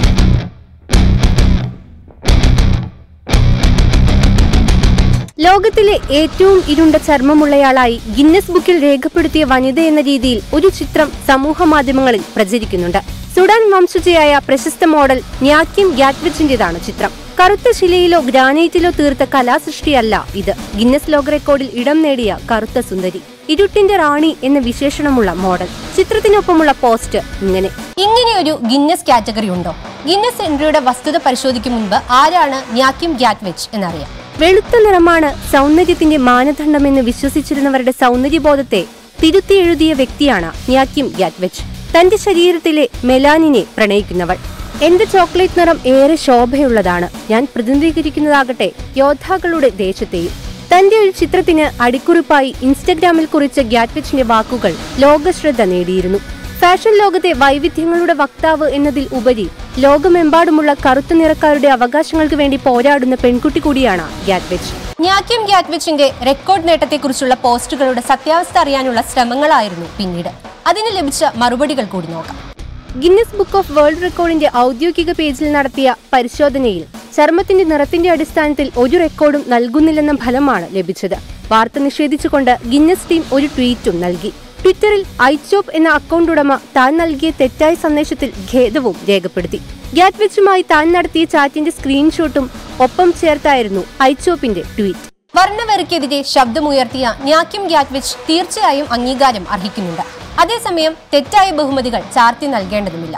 ലോകത്തിലെ ഏറ്റവും ഇരുണ്ട ചർമ്മമുള്ളയാളായി ഗിന്നസ് ബുക്കിൽ രേഖപ്പെടുത്തിയ വനിത എന്ന രീതിയിൽ ഒരു ചിത്രം സമൂഹ മാധ്യമങ്ങളിൽ പ്രചരിക്കുന്നുണ്ട് സുഡാൻ വംശജയായ പ്രശസ്ത മോഡൽ ന്യാക്കിം ഗ്യാറ്റ്വിച്ചിന്റേതാണ് ചിത്രം കറുത്ത ശിലയിലോ ഗ്രാനൈറ്റിലോ തീർത്ത കലാസൃഷ്ടിയല്ല ഇത് ഗിന്നസ് ലോക റെക്കോർഡിൽ ഇടം നേടിയ കറുത്ത സുന്ദരി ഇരുട്ടിന്റെ റാണി എന്ന വിശേഷണമുള്ള മോഡൽ ചിത്രത്തിനൊപ്പമുള്ള പോസ്റ്റ് ഇങ്ങനെ ഇങ്ങനെയൊരു ഗിന്നസ് കാറ്റഗറി ഉണ്ടോ ഗിന്നസ് എൻട്രിയുടെ വസ്തുത പരിശോധിക്കും മുൻപ് ആരാണ് ന്യാക്കിം ഗ്യാറ്റ്വിച്ച് എന്നറിയാം വെളുത്ത നിറമാണ് സൗന്ദര്യത്തിന്റെ മാനദണ്ഡമെന്ന് വിശ്വസിച്ചിരുന്നവരുടെ സൗന്ദര്യബോധത്തെ തിരുത്തി എഴുതിയ വ്യക്തിയാണ് ന്യാക്കിം ഗ്യാറ്റ്വെച്ച് തന്റെ ശരീരത്തിലെ മെലാനിനെ പ്രണയിക്കുന്നവൾ എന്റെ ചോക്ലേറ്റ് നിറം ഏറെ ശോഭയുള്ളതാണ് ഞാൻ പ്രതിനിധീകരിക്കുന്നതാകട്ടെ യോദ്ധാക്കളുടെ ദേശത്തെയും തന്റെ ഒരു ചിത്രത്തിന് അടിക്കുറിപ്പായി ഇൻസ്റ്റഗ്രാമിൽ കുറിച്ച ഗ്യാറ്റ്വെച്ചിന്റെ വാക്കുകൾ ലോകശ്രദ്ധ നേടിയിരുന്നു ഫാഷൻ ലോകത്തെ വൈവിധ്യങ്ങളുടെ വക്താവ് എന്നതിൽ ഉപരി ലോകമെമ്പാടുമുള്ള കറുത്ത നിറക്കാരുടെ അവകാശങ്ങൾക്ക് വേണ്ടി പോരാടുന്ന പെൺകുട്ടി കൂടിയാണ് ഗ്യാറ്റ്വെച്ച് ന്യാക്കിം ഗ്യാറ്റ്വിച്ചിന്റെ റെക്കോർഡ് നേട്ടത്തെക്കുറിച്ചുള്ള പോസ്റ്റുകളുടെ സത്യാവസ്ഥ അറിയാനുള്ള ശ്രമങ്ങളായിരുന്നു പിന്നീട് അതിന് ലഭിച്ച മറുപടികൾ കൂടി നോക്കാം ഗിന്നസ് ബുക്ക് ഓഫ് വേൾഡ് റെക്കോർഡിന്റെ ഔദ്യോഗിക പേജിൽ നടത്തിയ പരിശോധനയിൽ ചർമ്മത്തിന്റെ നിറത്തിന്റെ അടിസ്ഥാനത്തിൽ ഒരു റെക്കോർഡും നൽകുന്നില്ലെന്ന ഫലമാണ് ലഭിച്ചത് വാർത്ത നിഷേധിച്ചുകൊണ്ട് ഗിന്നസ് ടീം ഒരു ട്വീറ്റും നൽകി ട്വിറ്ററിൽ ഐച്ചോപ്പ് എന്ന അക്കൗണ്ട് ഉടമ താൻ നൽകിയ തെറ്റായ സന്ദേശത്തിൽ ഖേദവും രേഖപ്പെടുത്തി ഗ്യാറ്റ്വിച്ചുമായി താൻ നടത്തിയ ചാറ്റിന്റെ സ്ക്രീൻഷോട്ടും ഒപ്പം ചേർത്തായിരുന്നു ഐച്ചോപ്പിന്റെ ട്വീറ്റ് വർണ്ണവെറിക്കെതിരെ ശബ്ദമുയർത്തിയ ന്യാക്കിം ഗ്യാറ്റ്വിച്ച് തീർച്ചയായും അംഗീകാരം അർഹിക്കുന്നുണ്ട് അതേസമയം തെറ്റായ ബഹുമതികൾ ചാർത്തി നൽകേണ്ടതുമില്ല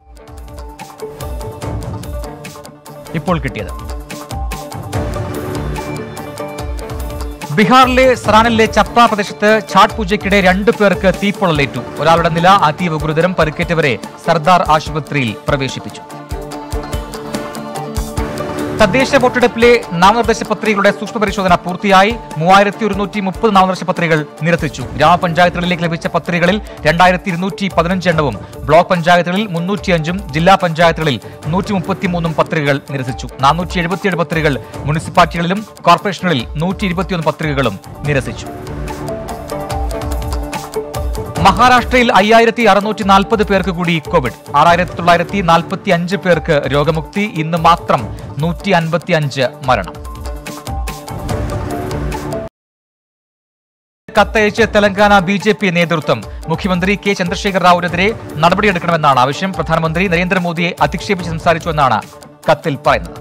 ഇപ്പോൾ കിട്ടിയത് ബീഹാറിലെ സറാനിലെ ചപ്ര പ്രദേശത്ത് ഛാട്ട് പൂജയ്ക്കിടെ രണ്ടു പേർക്ക് തീപ്പൊള്ളലേറ്റു ഒരാളുടെ നില അതീവ ഗുരുതരം പരിക്കേറ്റവരെ സർദാർ ആശുപത്രിയിൽ പ്രവേശിപ്പിച്ചു തദ്ദേശ വോട്ടെടുപ്പിലെ നാമനിർദ്ദേശ പത്രികകളുടെ സൂക്ഷ്മ പരിശോധന പൂർത്തിയായി മൂവായിരത്തി ഒരുന്നൂറ്റി മുപ്പത് നാമനിർദ്ദേശ പത്രികകൾ നിരസിച്ചു ഗ്രാമപഞ്ചായത്തുകളിലേക്ക് ലഭിച്ച പത്രികകളിൽ രണ്ടായിരത്തി ഇരുന്നൂറ്റി പതിനഞ്ച് എണ്ണവും ബ്ലോക്ക് പഞ്ചായത്തുകളിൽ മുന്നൂറ്റിയഞ്ചും ജില്ലാ പഞ്ചായത്തുകളിൽ നൂറ്റി മുപ്പത്തിമൂന്നും പത്രികകൾ നിരസിച്ചു നാനൂറ്റി എഴുപത്തിയേഴ് പത്രികകൾ മുനിസിപ്പാലിറ്റികളിലും കോർപ്പറേഷനുകളിൽ നൂറ്റി ഇരുപത്തിയൊന്ന് പത്രികകളും നിരസിച്ചു മഹാരാഷ്ട്രയിൽ അയ്യായിരത്തി അറുന്നൂറ്റി നാൽപ്പത് പേർക്ക് കൂടി കോവിഡ് ആറായിരത്തി തൊള്ളായിരത്തി നാൽപ്പത്തി അഞ്ച് പേർക്ക് രോഗമുക്തി ഇന്ന് മാത്രം നൂറ്റി അൻപത്തി അഞ്ച് മരണം കത്തയച്ച് തെലങ്കാന ബി ജെ പി നേതൃത്വം മുഖ്യമന്ത്രി കെ ചന്ദ്രശേഖർ റാവുവിനെതിരെ നടപടിയെടുക്കണമെന്നാണ് ആവശ്യം പ്രധാനമന്ത്രി നരേന്ദ്രമോദിയെ അധിക്ഷേപിച്ച് സംസാരിച്ചുവെന്നാണ് കത്തിൽ പറയുന്നത്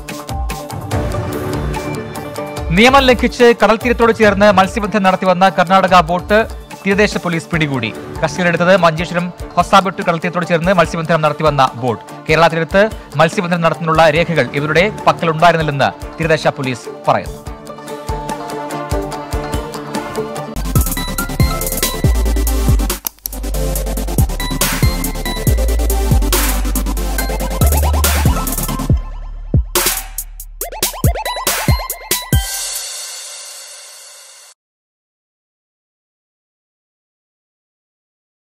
നിയമം ലംഘിച്ച് കടൽ തീരത്തോട് ചേർന്ന് മത്സ്യബന്ധനം നടത്തിവന്ന കർണാടക ബോട്ട് തീരദേശ പോലീസ് പിടികൂടി കസ്റ്റഡിയിലെടുത്തത് മഞ്ചേശ്വരം ഹൊസാബെട്ട് കടൽത്തീരത്തോട് ചേർന്ന് മത്സ്യബന്ധനം നടത്തിവന്ന ബോട്ട് കേരള തീരത്ത് മത്സ്യബന്ധനം നടത്തുന്നതിനുള്ള രേഖകൾ ഇവരുടെ പക്കലുണ്ടായിരുന്നില്ലെന്ന് തീരദേശ പോലീസ് പറയുന്നു